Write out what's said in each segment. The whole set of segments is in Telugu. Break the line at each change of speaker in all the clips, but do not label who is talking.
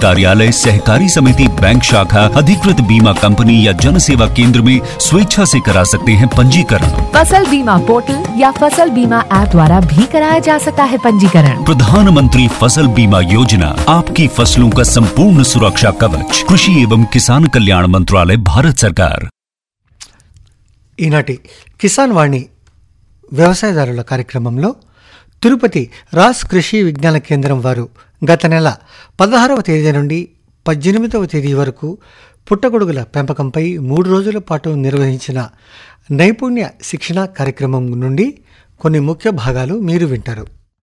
कार्यालय सहकारी समिति बैंक शाखा अधिकृत बीमा कंपनी या जन सेवा केंद्र में स्वेच्छा से करा सकते हैं पंजीकरण
फसल बीमा पोर्टल या फसल बीमा ऐप द्वारा भी कराया जा सकता है पंजीकरण
प्रधानमंत्री फसल बीमा योजना आपकी फसलों का संपूर्ण सुरक्षा कवच कृषि एवं किसान कल्याण मंत्रालय भारत सरकार
ఈనాటి కిసాన్ వాణి వ్యవసాయదారుల కార్యక్రమంలో తిరుపతి రాస్ కృషి విజ్ఞాన కేంద్రం వారు గత నెల పదహారవ తేదీ నుండి పద్దెనిమిదవ తేదీ వరకు పుట్టగొడుగుల పెంపకంపై మూడు రోజుల పాటు నిర్వహించిన నైపుణ్య శిక్షణ కార్యక్రమం నుండి కొన్ని ముఖ్య భాగాలు మీరు వింటారు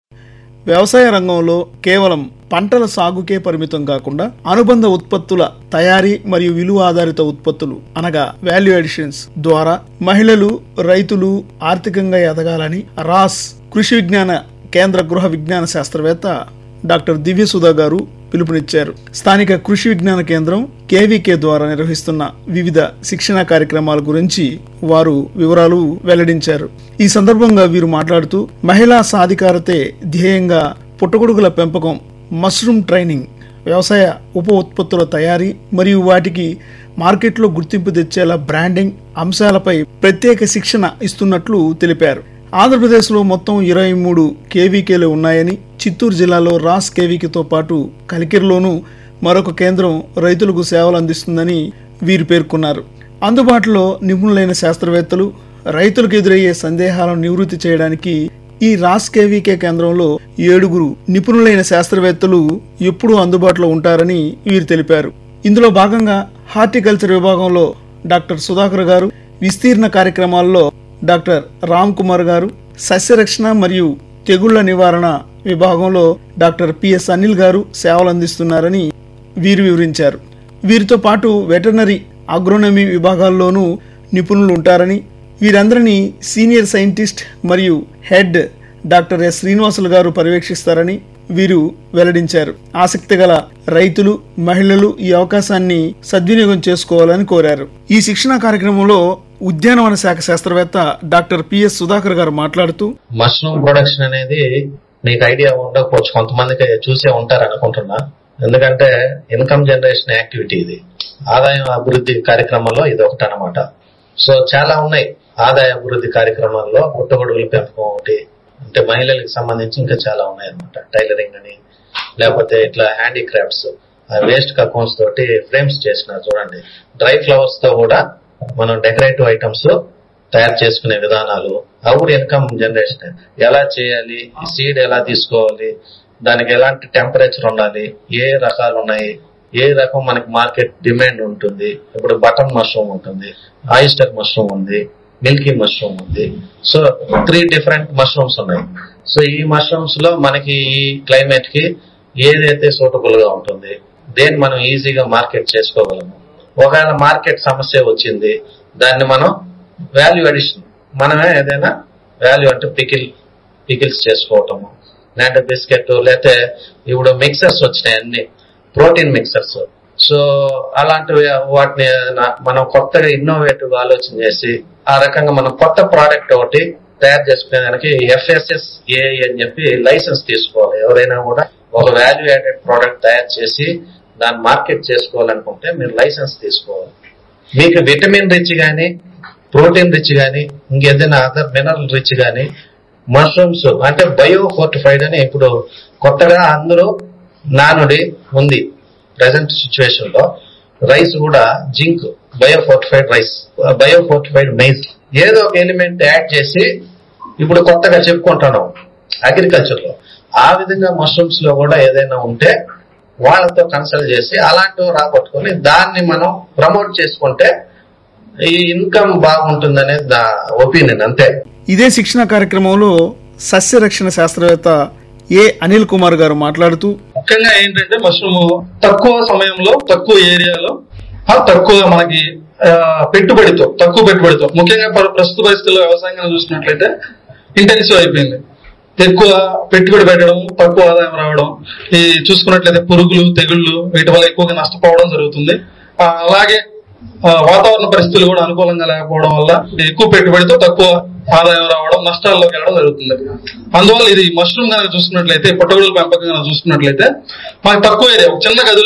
వ్యవసాయ రంగంలో కేవలం పంటల సాగుకే పరిమితం కాకుండా అనుబంధ ఉత్పత్తుల తయారీ మరియు విలువ ఆధారిత ఉత్పత్తులు అనగా వాల్యూ అడిషన్స్ ద్వారా మహిళలు రైతులు ఆర్థికంగా ఎదగాలని రాస్ కృషి విజ్ఞాన కేంద్ర గృహ విజ్ఞాన శాస్త్రవేత్త డాక్టర్ దివ్య సుధా గారు పిలుపునిచ్చారు స్థానిక కృషి విజ్ఞాన కేంద్రం కేవీకే ద్వారా నిర్వహిస్తున్న వివిధ శిక్షణ కార్యక్రమాల గురించి వారు వివరాలు వెల్లడించారు ఈ సందర్భంగా వీరు మాట్లాడుతూ మహిళా సాధికారతే ధ్యేయంగా పుట్టగొడుగుల పెంపకం మష్రూమ్ ట్రైనింగ్ వ్యవసాయ ఉప ఉత్పత్తుల తయారీ మరియు వాటికి మార్కెట్లో గుర్తింపు తెచ్చేలా బ్రాండింగ్ అంశాలపై ప్రత్యేక శిక్షణ ఇస్తున్నట్లు తెలిపారు ఆంధ్రప్రదేశ్లో మొత్తం ఇరవై మూడు కేవీకేలు ఉన్నాయని చిత్తూరు జిల్లాలో రాస్ కేవీకేతో పాటు కలికిరిలోనూ మరొక కేంద్రం రైతులకు సేవలు అందిస్తుందని వీరు పేర్కొన్నారు అందుబాటులో నిపుణులైన శాస్త్రవేత్తలు రైతులకు ఎదురయ్యే సందేహాలను నివృత్తి చేయడానికి ఈ రాస్ కేవీకే కేంద్రంలో ఏడుగురు నిపుణులైన శాస్త్రవేత్తలు ఎప్పుడూ అందుబాటులో ఉంటారని వీరు తెలిపారు ఇందులో భాగంగా హార్టికల్చర్ విభాగంలో డాక్టర్ సుధాకర్ గారు విస్తీర్ణ కార్యక్రమాల్లో డాక్టర్ రామ్ కుమార్ గారు సస్యరక్షణ మరియు తెగుళ్ల నివారణ విభాగంలో డాక్టర్ పిఎస్ అనిల్ గారు సేవలు అందిస్తున్నారని వీరు వివరించారు వీరితో పాటు వెటర్నరీ అగ్రోనమీ విభాగాల్లోనూ నిపుణులు ఉంటారని వీరందరినీ సీనియర్ సైంటిస్ట్ మరియు head doctor S Srinivasulu garu పర్యవేక్షిస్తారని వీరు వెల్లడించారు ఆసక్తి గల రైతులు మహిళలు ఈ అవకాశాన్ని సద్వినియోగం చేసుకోవాలని కోరారు ఈ శిక్షణ కార్యక్రమంలో ఉద్యానవన శాఖ శాస్త్రవేత్త డాక్టర్ పిఎస్ సుధాకర్ గారు మాట్లాడుతూ
మష్రూమ్ ప్రొడక్షన్ అనేది మీకు ఐడియా ఉండకపోవచ్చు కొంతమందికి చూసే ఉంటారు అనుకుంటున్నా ఎందుకంటే ఇన్కమ్ జనరేషన్ యాక్టివిటీ ఇది ఆదాయం అభివృద్ధి కార్యక్రమంలో ఇది ఒకటి అనమాట సో చాలా ఉన్నాయి ఆదాయ అభివృద్ధి కార్యక్రమాల్లో పుట్టగొడుగుల పెంపకం ఒకటి అంటే మహిళలకు సంబంధించి ఇంకా చాలా ఉన్నాయి అనమాట టైలరింగ్ అని లేకపోతే ఇట్లా హ్యాండీక్రాఫ్ట్స్ వేస్ట్ కకోన్స్ తోటి ఫ్రేమ్స్ చేసినారు చూడండి డ్రై ఫ్లవర్స్ తో కూడా మనం డెకరేటివ్ ఐటమ్స్ తయారు చేసుకునే విధానాలు అవుడు ఇన్కమ్ జనరేషన్ ఎలా చేయాలి ఈ సీడ్ ఎలా తీసుకోవాలి దానికి ఎలాంటి టెంపరేచర్ ఉండాలి ఏ రకాలు ఉన్నాయి ఏ రకం మనకి మార్కెట్ డిమాండ్ ఉంటుంది ఇప్పుడు బటన్ మష్రూమ్ ఉంటుంది ఆయిస్టర్ మష్రూమ్ ఉంది మిల్కీ మష్రూమ్ ఉంది సో త్రీ డిఫరెంట్ మష్రూమ్స్ ఉన్నాయి సో ఈ మష్రూమ్స్ లో మనకి ఈ క్లైమేట్ కి ఏదైతే సూటబుల్ గా ఉంటుంది దేన్ని మనం ఈజీగా మార్కెట్ చేసుకోగలము ఒకవేళ మార్కెట్ సమస్య వచ్చింది దాన్ని మనం వాల్యూ అడిషన్ మనమే ఏదైనా వాల్యూ అంటే పికిల్ పికిల్స్ చేసుకోవటము లేదంటే బిస్కెట్ లేకపోతే ఇప్పుడు మిక్సర్స్ వచ్చినాయి అన్ని ప్రోటీన్ మిక్సర్స్ సో అలాంటివి వాటిని ఏదైనా మనం కొత్తగా ఇన్నోవేటివ్ ఆలోచన చేసి ఆ రకంగా మనం కొత్త ప్రోడక్ట్ ఒకటి తయారు చేసుకునే దానికి ఎఫ్ఎస్ఎస్ ఏ అని చెప్పి లైసెన్స్ తీసుకోవాలి ఎవరైనా కూడా ఒక వాల్యూ యాడెడ్ ప్రోడక్ట్ తయారు చేసి దాన్ని మార్కెట్ చేసుకోవాలనుకుంటే మీరు లైసెన్స్ తీసుకోవాలి మీకు విటమిన్ రిచ్ కానీ ప్రోటీన్ రిచ్ కానీ ఇంకేదైనా అదర్ మినరల్ రిచ్ కానీ మష్రూమ్స్ అంటే బయో ఫోర్టిఫైడ్ అని ఇప్పుడు కొత్తగా అందరూ నానుడి ఉంది ప్రజెంట్ సిచ్యువేషన్ లో రైస్ కూడా zinc bio fortified rice bio fortified maize ఏదో ఒక ఎలిమెంట్ యాడ్ చేసి ఇప్పుడు కొత్తగా చెప్పుకుంటున్నాం అగ్రికల్చర్ లో ఆ విధంగా మష్రూమ్స్ లో కూడా ఏదైనా ఉంటే వాళ్ళతో కన్సల్ట్ చేసి అలాంటివి రాబట్టుకొని దాన్ని మనం ప్రమోట్ చేసుకుంటే ఈ ఇన్కమ్ బాగుంటుందనేది నా ఒపీనియన్ అంతే
ఇదే శిక్షణ కార్యక్రమంలో సస్యరక్షణ శాస్త్రవేత్త ఏ అనిల్ కుమార్ గారు మాట్లాడుతూ
ముఖ్యంగా ఏంటంటే మష్రూమ్ తక్కువ సమయంలో తక్కువ ఏరియాలో ఆ తక్కువ మనకి ఆ, పెట్టుబడితో తక్కువ పెట్టుబడితో ముఖ్యంగా ప్ర- ప్రస్తుత పరిస్థితుల్లో వ్యవసాయంగా చూసినట్లయితే ఇంటెన్సివ్ అయిపోయింది ఎక్కువ పెట్టుబడి పెట్టడం తక్కువ ఆదాయం రావడం ఈ చూసుకున్నట్లయితే పురుగులు తెగుళ్ళు వీటి వల్ల ఎక్కువగా నష్టపోవడం జరుగుతుంది ఆ, అలాగే ఆ, వాతావరణ పరిస్థితులు కూడా అనుకూలంగా లేకపోవడం వల్ల ఎక్కువ పెట్టుబడితో తక్కువ ఆదాయం రావడం నష్టాల్లోకి వెళ్ళడం జరుగుతుంది అందువల్ల ఇది మష్రూమ్ కనుక చూసుకున్నట్లయితే పుట్టగొడుగుల పెంపకం కనుక చూసుకున్నట్లయితే మనకి తక్కువ ఏరియా ఒక చిన్న గదిలో